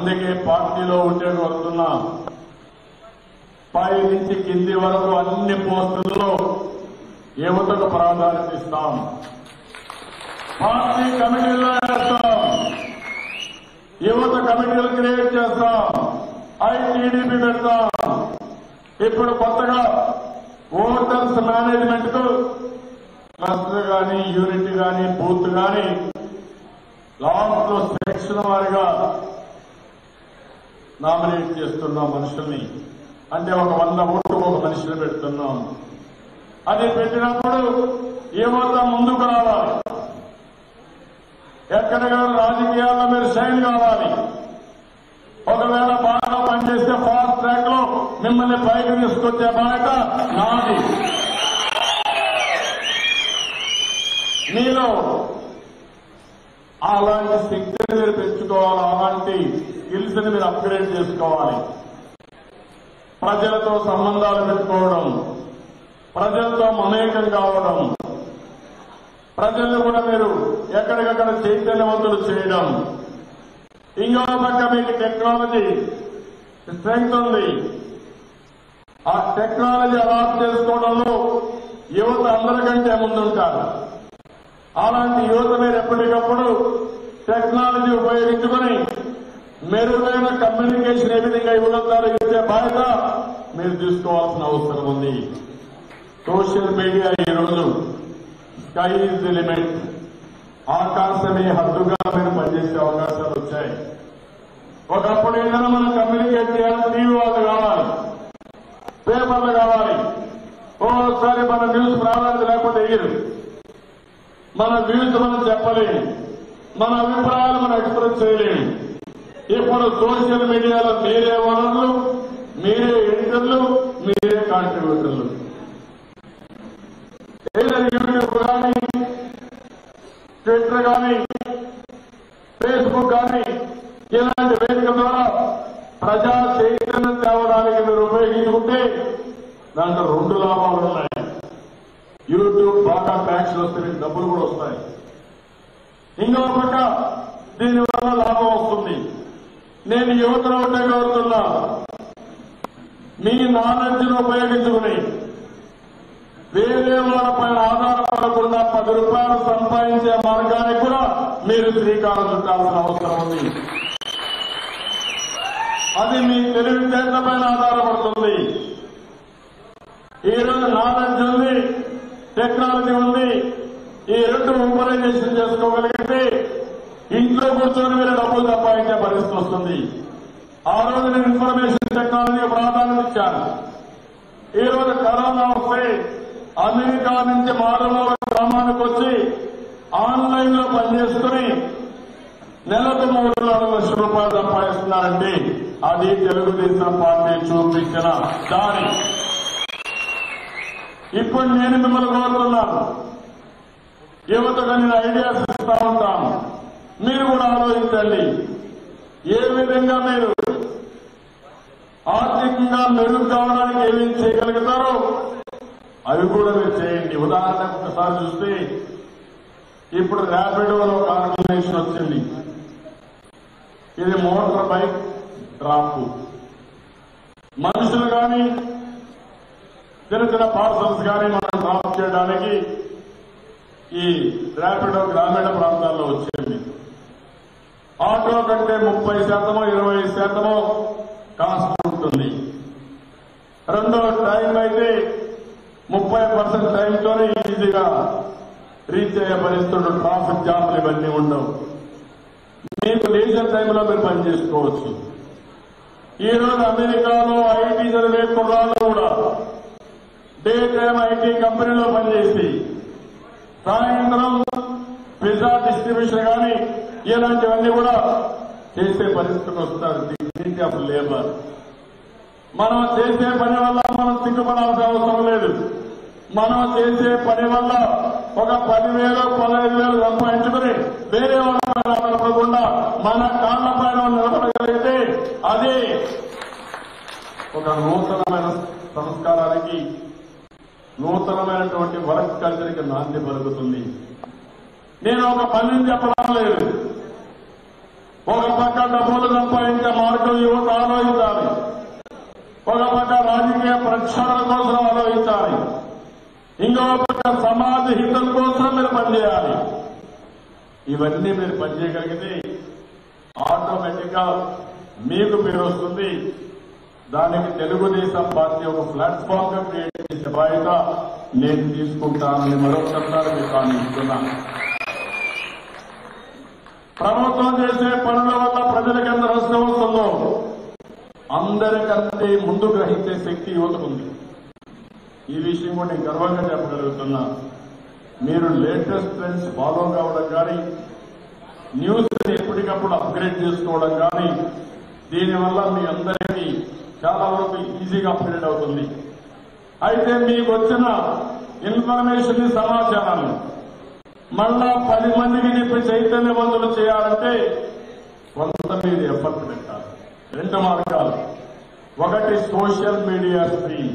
అందుకే పార్టీలో ఉంటే కోరుతున్నా పై నుంచి కింది వరకు అన్ని పోస్టుల్లో యువతకు ప్రాధాన్యత ఇస్తాం పార్టీ కమిటీలో వేస్తాం యువత కమిటీలు క్రియేట్ చేస్తాం ఐటీడీపీ పెడతాం ఇప్పుడు కొత్తగా ఓటర్స్ మేనేజ్మెంట్ కు క్లస్టర్ గాని యూనిట్ గాని బూత్ గాని లాస్ట్ లో సెక్షన్ వారిగా నామినేట్ చేస్తున్నాం మనుషుల్ని అంటే ఒక వంద ఓట్లు ఒక మనిషిని పెడుతున్నాం అది పెట్టినప్పుడు యువత ముందుకు రావాలి ఎక్కడికైనా రాజకీయాల్లో మీరు షైన్ కావాలి ఒకవేళ బాగా పనిచేస్తే ఫాస్ట్ ట్రాక్ లో మిమ్మల్ని పైకి తీసుకొచ్చే బాధ్యత నాది మీలో అలాంటి శక్తిని మీరు పెంచుకోవాలి అలాంటి స్కిల్స్ ని మీరు అప్గ్రేడ్ చేసుకోవాలి ప్రజలతో సంబంధాలు పెట్టుకోవడం ప్రజలతో మమేకం కావడం ప్రజల్ని కూడా మీరు ఎక్కడికక్కడ చైతన్యవంతులు చేయడం ఇంకో పక్క మీకు టెక్నాలజీ స్ట్రెంగ్త్ ఉంది ఆ టెక్నాలజీ అడాప్ట్ చేసుకోవడంలో యువత అందరికంటే ముందుంటారు అలాంటి యువత మీరు ఎప్పటికప్పుడు టెక్నాలజీ ఉపయోగించుకొని మెరుగైన కమ్యూనికేషన్ ఏ విధంగా ఇవ్వగలుగుతారో ఇచ్చే బాధ్యత మీరు తీసుకోవాల్సిన అవసరం ఉంది సోషల్ మీడియా ఈ రోజు స్కై ఇస్ ది లిమిట్ ఆకాశమే హద్దుగా మీరు పనిచేసే అవకాశాలు వచ్చాయి ఒకప్పుడు ఏదైనా మనం కమ్యూనికేట్ చేయాలి టీవీ వాళ్ళు కావాలి పేపర్లు కావాలి ఓసారి మన న్యూస్ ప్రాధాన్యత లేకపోతే ఎగిరు మన వ్యూస్ మనం చెప్పలేము మన అభిప్రాయాలు మనం ఎక్స్ప్రెస్ చేయలేము ఇప్పుడు సోషల్ మీడియాలో మీరే వనరులు మీరే ఎడిటర్లు మీరే కాంట్రిబ్యూటర్లు ఏదైనా యూట్యూబ్ కానీ ట్విట్టర్ కానీ ఫేస్బుక్ కానీ ఇలాంటి వేదిక ద్వారా ప్రజా చైతన్యం తేవడానికి మీరు ఉపయోగించుకుంటే దాంట్లో రెండు లాభాలు ఉన్నాయి యూట్యూబ్ బాగా ట్యాక్స్ వస్తే మీకు డబ్బులు కూడా వస్తాయి ఇంకో పక్క దీనివల్ల లాభం వస్తుంది నేను యువతలో ఉంటే కోరుతున్నా మీ నాలెడ్జ్ ఉపయోగించుకుని వేరే వాళ్ళపైన ఆధారపడకుండా పది రూపాయలు సంపాదించే మార్గానికి కూడా మీరు శ్రీకారం చుట్టాల్సిన అవసరం ఉంది అది మీ తెలివితేటల పైన ఆధారపడుతుంది ఈ రోజు నాలెడ్జ్ ఉంది టెక్నాలజీ ఉంది ఈ రెండు ఊపరైజేషన్ చేసుకోగలిగితే ఇంట్లో కూర్చొని మీరు డబ్బులు సంపాదించే పరిస్థితి వస్తుంది ఆ రోజు నేను ఇన్ఫర్మేషన్ టెక్నాలజీ ప్రాధాన్యత ఇచ్చాను ఈ రోజు కరోనా వస్తే అమెరికా నుంచి మారుమూల గ్రామానికి వచ్చి ఆన్లైన్ లో పనిచేసుకుని నెలకు మూడు నాలుగు లక్షల రూపాయలు సంపాదిస్తున్నారంటే అది తెలుగుదేశం పార్టీ చూపించిన దారి ఇప్పుడు నేను మిమ్మల్ని కోరుతున్నాను యువతకు నేను ఐడియాస్ ఇస్తా ఉంటాను మీరు కూడా ఆలోచించండి ఏ విధంగా మీరు ఆర్థికంగా మెరుగు కావడానికి ఏమేం చేయగలుగుతారో అవి కూడా మీరు చేయండి ఉదాహరణకు ఒకసారి చూస్తే ఇప్పుడు ర్యాపిడో అని ఒక ఆర్గనైజేషన్ వచ్చింది ఇది మోటార్ బైక్ డ్రాప్ మనుషులు కానీ చిన్న చిన్న పార్సల్స్ కానీ మనం డ్రాప్ చేయడానికి ఈ ర్యాపిడో గ్రామీణ ప్రాంతాల్లో వచ్చింది ఆటో కంటే ముప్పై శాతమో ఇరవై శాతమో కాస్ట్ ఉంటుంది రెండో టైం అయితే ముప్పై పర్సెంట్ టైంతోనే ఈజీగా రీచ్ అయ్యే పరిస్థితులు ట్రాఫిక్ జామ్లు ఇవన్నీ ఉండవు మీకు లీజర్ టైంలో మీరు పని చేసుకోవచ్చు ఈ రోజు అమెరికాలో ఐటీ చదివే కుర్రాళ్ళు కూడా డే టైం ఐటీ కంపెనీలో పనిచేసి సాయంత్రం పిజ్జా డిస్ట్రిబ్యూషన్ కానీ ఇలాంటివన్నీ కూడా చేసే పరిస్థితికి వస్తారు డిగ్నిటీ ఆఫ్ లేబర్ మనం చేసే పని వల్ల మనం సిగ్గుపడాల్సిన అవసరం లేదు మనం చేసే పని వల్ల ఒక పదివేలు పదహైదు వేలు సంపాదించుకుని వేరే వాళ్ళ పైన ఆధారపడకుండా మన కాళ్ళ పైన నిలబడగలిగితే అది ఒక నూతనమైన సంస్కారానికి నూతనమైనటువంటి వర్క్ కల్చర్కి నాంది పలుకుతుంది నేను ఒక పనిని చెప్పడం లేదు ఒక పక్క డబ్బులు సంపాదించే మార్గం యువత ఆలోచించాలి ఒక పక్క రాజకీయ ప్రక్షాళన కోసం ఆలోచించాలి ఇంకో పక్క సమాజ హితం కోసం మీరు పనిచేయాలి ఇవన్నీ మీరు పనిచేయగలిగితే ఆటోమేటిక్ గా మీకు పేరు వస్తుంది దానికి తెలుగుదేశం పార్టీ ఒక ప్లాట్ఫామ్ గా క్రియేట్ చేసే బాధ్యత నేను తీసుకుంటానని మరొకసారి మీకు హామీ ఇస్తున్నాను ప్రభుత్వం చేసే పనుల వల్ల ప్రజలకు ఎంత నష్టం వస్తుందో అందరికంటే ముందు గ్రహించే శక్తి యువతకుంది ఈ విషయం కూడా నేను గర్వంగా చెప్పగలుగుతున్నా మీరు లేటెస్ట్ ట్రెండ్స్ ఫాలో కావడం కానీ న్యూస్ ఎప్పటికప్పుడు అప్గ్రేడ్ చేసుకోవడం కానీ దీనివల్ల మీ అందరికీ చాలా వరకు ఈజీగా అప్గ్రేడ్ అవుతుంది అయితే మీకు వచ్చిన ఇన్ఫర్మేషన్ సమాచారాన్ని మళ్ళా పది మందికి చెప్పి చైతన్యవంతులు చేయాలంటే కొంత మీరు ఎఫర్ట్ పెట్టాలి రెండు మార్గాలు ఒకటి సోషల్ మీడియా స్క్రీన్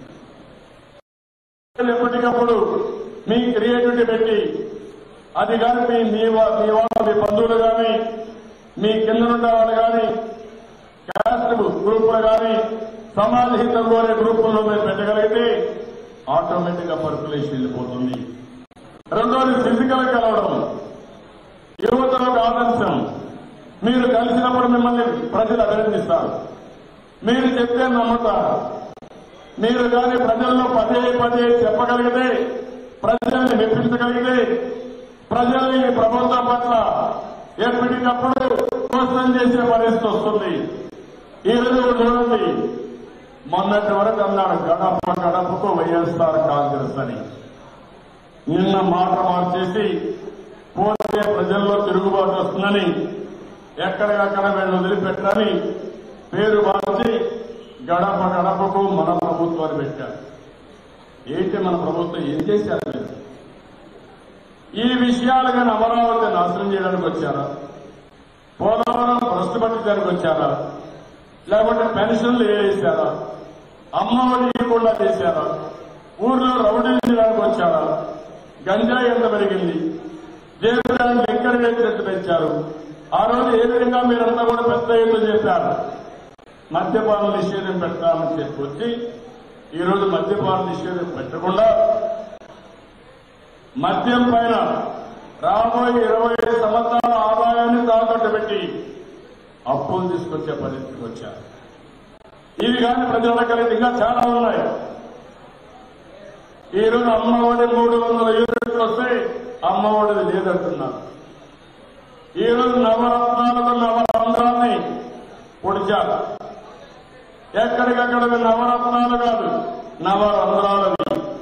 ఎప్పటికప్పుడు మీ క్రియేటివిటీ పెట్టి అది కానీ మీ మీ వా- మీ వాళ్ళు మీ బంధువులు కానీ మీ కింద ఉండే వాళ్ళు కానీ క్యాస్ట్ గ్రూపులు కానీ సమాజ హితం కోరే గ్రూపుల్లో మీరు పెట్టగలిగితే ఆటోమేటిక్ గా పర్కులేషన్ వెళ్ళిపోతుంది రెండోది ఫిజికల్ కలవడం యువతలో ఒక ఆదర్శం మీరు కలిసినప్పుడు మిమ్మల్ని ప్రజలు అభినందిస్తారు మీరు చెప్తే నమ్ముతారు మీరు కానీ ప్రజల్లో పదే పదే చెప్పగలిగితే ప్రజల్ని మెప్పించగలిగితే ప్రజల్ని ఈ ప్రభుత్వం పట్ల ఎప్పటికప్పుడు క్వశ్చన్ చేసే పరిస్థితి వస్తుంది ఈ రోజు చూడండి మొన్నటి వరకు అన్నాడు గడప గడపకు వైఎస్ఆర్ కాంగ్రెస్ అని నిన్న మాట మార్చేసి పోతే ప్రజల్లో తిరుగుబాటు వస్తుందని ఎక్కడికక్కడ వీళ్ళు వదిలిపెట్టని పేరు మార్చి గడప గడపకు మన ప్రభుత్వాన్ని పెట్టారు ఏంటి మన ప్రభుత్వం ఏం చేశారు మీరు ఈ విషయాలు కానీ అమరావతి నాశనం చేయడానికి వచ్చారా పోలవరం భ్రష్టు పట్టించడానికి వచ్చారా లేకుంటే పెన్షన్లు వేసారా అమ్మ ఒడి ఇవ్వకుండా చేశారా ఊర్లో రౌడీలు చేయడానికి వచ్చారా గంజాయి ఎంత పెరిగింది దేశానికి ఎక్కడ రేట్లు పెంచారు ఆ రోజు ఏ విధంగా మీరంతా కూడా పెద్ద ఎత్తున చెప్పారు మద్యపాన నిషేధం పెడతామని చెప్పి వచ్చి ఈ రోజు మద్యపాన నిషేధం పెట్టకుండా మద్యం పైన రాబోయే ఇరవై ఐదు సంవత్సరాల ఆదాయాన్ని తాకట్టు పెట్టి అప్పులు తీసుకొచ్చే పరిస్థితికి వచ్చారు ఇవి కానీ ప్రజల కలిగి ఇంకా చాలా ఉన్నాయి ఈ రోజు అమ్మఒడి మూడు వందల యూనిట్లు వస్తే అమ్మఒడిది లేదంటున్నారు ఈ రోజు నవరత్నాలకు నవరంధ్రాన్ని పొడిచారు ఎక్కడికక్కడ నవరత్నాలు కాదు నవరంధ్రాలవి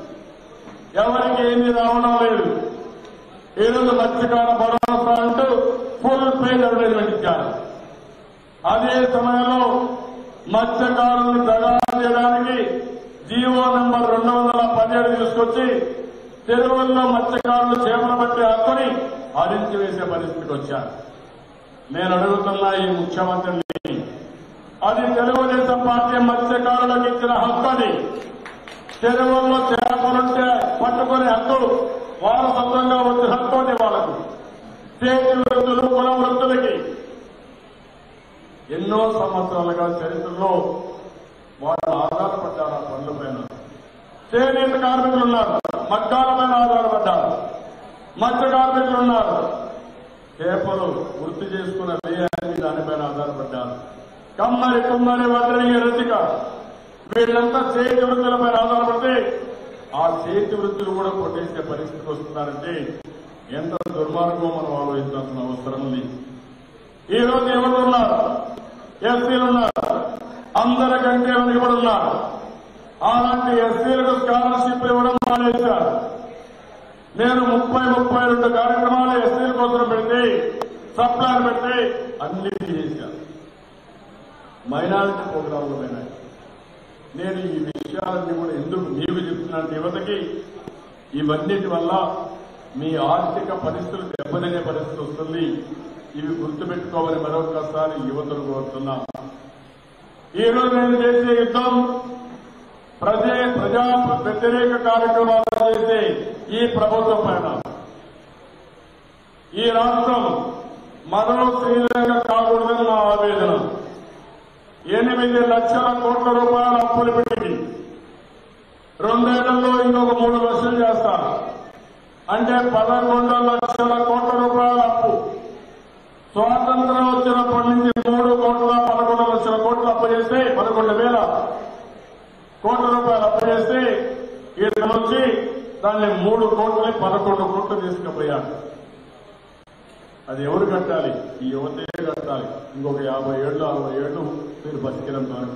ఎవరికి ఏమీ రావడం లేదు ఈ రోజు మత్స్యకార భరోసా అంటూ ఫుల్ పేజ్ అడ్వర్టైజ్మెంట్ ఇచ్చారు అదే సమయంలో మత్స్యకారులను దగా చేయడానికి జీవో నెంబర్ రెండు వందల పదిహేడు తీసుకొచ్చి చెరువుల్లో మత్స్యకారులు చేపలు పట్టే హక్కుని హరించి వేసే పరిస్థితికి వచ్చారు నేను అడుగుతున్నా ఈ ముఖ్యమంత్రిని అది తెలుగుదేశం పార్టీ మత్స్యకారులకు ఇచ్చిన హక్కు అది చెరువుల్లో చేపలుంటే పట్టుకునే హక్కు వారసత్వంగా వచ్చిన హక్కు అది వాళ్ళకు చేతి వృత్తులు కుల వృత్తులకి ఎన్నో సంవత్సరాలుగా చరిత్రలో వాళ్ళు ఆధారపడ్డారు ఆ పనుల పైన చేనేత కార్మికులు ఉన్నారు మగ్గాల పైన ఆధారపడ్డారు మత్స్య కార్మికులు ఉన్నారు చేపలు వృత్తి చేసుకున్న వేయాన్ని దానిపైన ఆధారపడ్డారు కమ్మరి కుమ్మరి వడ్రంగి రతిక వీళ్ళంతా చేతి వృత్తులపైన ఆధారపడితే ఆ చేతి వృత్తులు కూడా కొట్టేసే పరిస్థితికి వస్తున్నారంటే ఎంత దుర్మార్గం మనం ఆలోచించాల్సిన అవసరం ఉంది ఈ రోజు ఎవరు ఉన్నారు ఎస్సీలు ఉన్నారు అందరికంటే ఎవరు ఉన్నారు అలాంటి ఎస్సీలకు స్కాలర్షిప్ ఇవ్వడం మానేశారు నేను ముప్పై ముప్పై రెండు కార్యక్రమాలు ఎస్సీల కోసం పెడితే సప్లాన్ పెడితే అన్ని చేశాను మైనారిటీ ప్రోగ్రాంలు పోయినాయి నేను ఈ విషయాలన్నీ కూడా ఎందుకు మీకు చెప్తున్నాను యువతకి ఇవన్నిటి వల్ల మీ ఆర్థిక పరిస్థితులు దెబ్బతినే పరిస్థితి వస్తుంది ఇవి గుర్తుపెట్టుకోమని మరొకసారి యువతను కోరుతున్నా ఈ రోజు నేను చేసే యుద్ధం ప్రజే ప్రజా వ్యతిరేక కార్యక్రమాలు చేసే ఈ ప్రభుత్వం పైన ఈ రాష్ట్రం మరో శ్రీలంక కాకుండా ఎనిమిది లక్షల కోట్ల రూపాయల అప్పులు పెట్టి రెండేళ్లలో ఇంకొక మూడు లక్షలు చేస్తారు అంటే పదకొండు లక్షల కోట్ల రూపాయల అప్పు స్వాతంత్రం వచ్చినప్పటి నుంచి మూడు కోట్ల పదకొండు లక్షల కోట్లు అప్పు చేస్తే పదకొండు వేల కోట్ల రూపాయలు అప్పు చేస్తే ఈయన నుంచి దాన్ని మూడు కోట్లని పదకొండు కోట్లు తీసుకుపోయారు అది ఎవరు కట్టాలి ఈ యువతే కట్టాలి ఇంకొక యాభై ఏళ్ళు అరవై ఏళ్ళు మీరు బతికినంత వరకు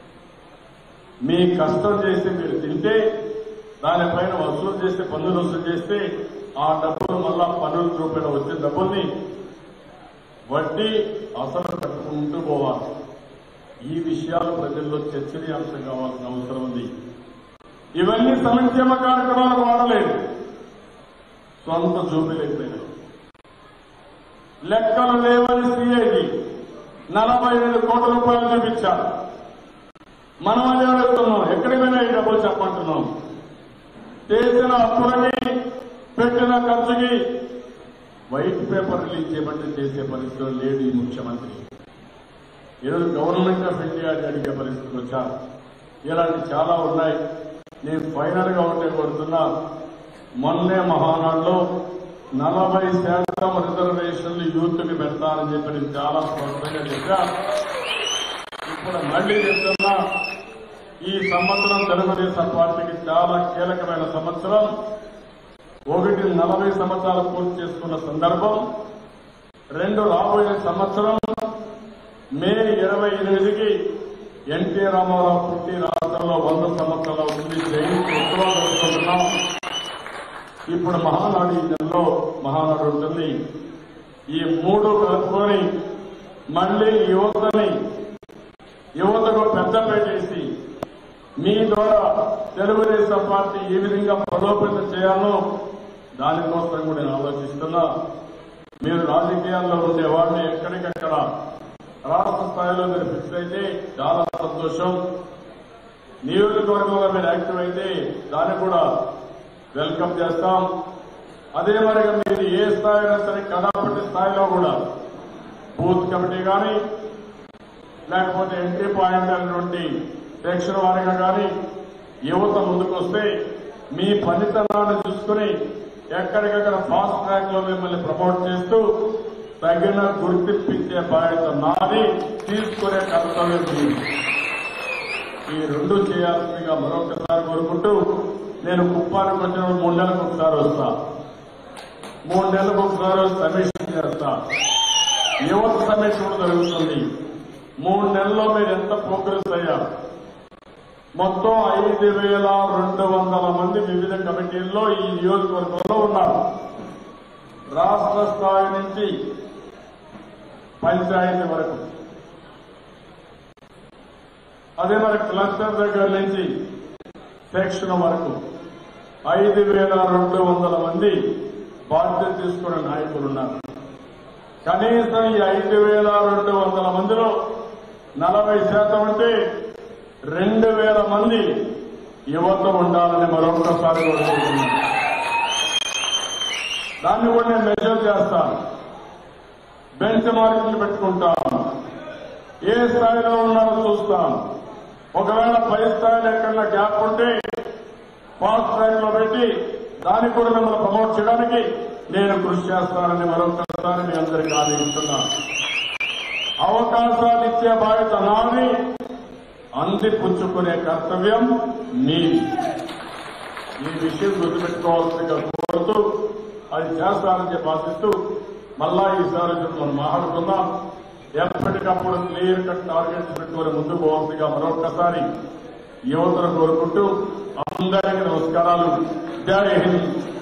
మీ కష్టం చేసి మీరు తింటే దానిపైన వసూలు చేస్తే పన్నులు వసూలు చేస్తే ఆ డబ్బులు మళ్ళా పన్నుల రూపాయల వచ్చే డబ్బుల్ని వడ్డీ అసలు కట్టుకుంటూ పోవాలి ఈ విషయాలు ప్రజల్లో చర్చనీయాంశం కావాల్సిన అవసరం ఉంది ఇవన్నీ సంక్షేమ కార్యక్రమాలకు వాడలేదు సొంత చూపిలేకపోయినాయి లెక్కలు లేవని సిఐడి నలభై ఐదు కోట్ల రూపాయలు చూపించారు మనం అదే అడుగుతున్నాం ఎక్కడికి పోయినా ఈ డబ్బులు చెప్పంటున్నాం చేసిన అప్పులకి పెట్టిన ఖర్చుకి వైట్ పేపర్ రిలీజ్ చేయమంటే చేసే పరిస్థితిలో లేడు ఈ ముఖ్యమంత్రి ఈరోజు గవర్నమెంట్ ఆఫ్ ఇండియా అడిగే పరిస్థితులు వచ్చారు ఇలాంటి చాలా ఉన్నాయి నేను ఫైనల్ గా ఒకటే కోరుతున్నా మొన్నే మహానాడులో నలభై శాతం రిజర్వేషన్లు యూత్ కి పెడతానని చెప్పి నేను చాలా స్పష్టంగా చెప్పా ఇప్పుడు మళ్ళీ చెప్తున్నా ఈ సంవత్సరం తెలుగుదేశం పార్టీకి చాలా కీలకమైన సంవత్సరం ఒకటి నలభై సంవత్సరాలు పూర్తి చేసుకున్న సందర్భం రెండు రాబోయే సంవత్సరం మే ఇరవై ఎనిమిదికి ఎన్టీ రామారావు పుట్టి రాష్ట్రంలో వంద సంవత్సరాలు అవుతుంది జయంతి ఉత్సవాలు జరుపుకుంటున్నాం ఇప్పుడు మహానాడు ఈ నెలలో మహానాడు ఉంటుంది ఈ మూడు కలుపుకొని మళ్లీ యువతని యువతకు పెద్దపేట వేసి మీ ద్వారా తెలుగుదేశం పార్టీ ఏ విధంగా బలోపేతం చేయాలో దానికోసం కూడా నేను ఆలోచిస్తున్నా మీరు రాజకీయాల్లో ఉండే వాడిని ఎక్కడికక్కడ రాష్ట్ర స్థాయిలో మీరు ఫిక్స్ అయితే చాలా సంతోషం నియోజకవర్గంలో మీరు యాక్టివ్ అయితే దాన్ని కూడా వెల్కమ్ చేస్తాం అదే మరిగా మీరు ఏ స్థాయి అయినా సరే కడాపట్టి స్థాయిలో కూడా బూత్ కమిటీ కానీ లేకపోతే ఎంట్రీ పాయింట్ అనేటువంటి సెక్షన్ వారిగా కానీ యువత ముందుకు వస్తే మీ పనితనాన్ని చూసుకుని ఎక్కడికక్కడ ఫాస్ట్ ట్రాక్ లో మిమ్మల్ని ప్రమోట్ చేస్తూ తగిన గుర్తింపించే బాధ్యత నాది తీసుకునే కర్తవ్యం మీది. ఈ రెండు చేయాల్సిందిగా మరొకసారి కోరుకుంటూ నేను కుప్పానికి వచ్చిన మూడు నెలలకు ఒకసారి వస్తా మూడు నెలలకు ఒకసారి సమీక్ష చేస్తా యువత సమీక్ష కూడా జరుగుతుంది మూడు నెలల్లో మీరు ఎంత ప్రోగ్రెస్ అయ్యారు మొత్తం ఐదు వేల రెండు వందల మంది వివిధ కమిటీల్లో ఈ నియోజకవర్గంలో ఉన్నారు రాష్ట్ర స్థాయి నుంచి పంచాయతీ వరకు అదే మరి క్లస్టర్ దగ్గర నుంచి సెక్షన్ వరకు ఐదు వేల రెండు వందల మంది బాధ్యత తీసుకునే నాయకులు ఉన్నారు కనీసం ఈ ఐదు వేల రెండు వందల మందిలో నలభై శాతం అంటే రెండు వేల మంది యువత ఉండాలని మరొకసారి కోరుకుంటున్నాను దాన్ని కూడా నేను మెజర్ చేస్తాను బెంచ్ మార్కులు పెట్టుకుంటాను ఏ స్థాయిలో ఉన్నారో చూస్తాను ఒకవేళ పై స్థాయిలో ఎక్కడన్నా గ్యాప్ ఉంటే ఫాస్ట్ ట్రాక్ లో పెట్టి దానికి కూడా మిమ్మల్ని ప్రమోట్ చేయడానికి నేను కృషి చేస్తానని మరొకసారి మీ అందరికీ ఆదేశిస్తున్నాను అవకాశాలు ఇచ్చే బాధ్యత నాది అందిపుచ్చుకునే కర్తవ్యం మీది ఈ విషయం గుర్తుపెట్టుకోవాల్సిందిగా కోరుతూ అది చేస్తానని చెప్పి ఆశిస్తూ మళ్ళా ఈసారి మనం మాట్లాడుకుందాం ఎప్పటికప్పుడు క్లియర్ కట్ టార్గెట్స్ పెట్టుకుని ముందుకు పోవాల్సిందిగా మరొకసారి యువతను కోరుకుంటూ అందరికీ నమస్కారాలు జై హింద్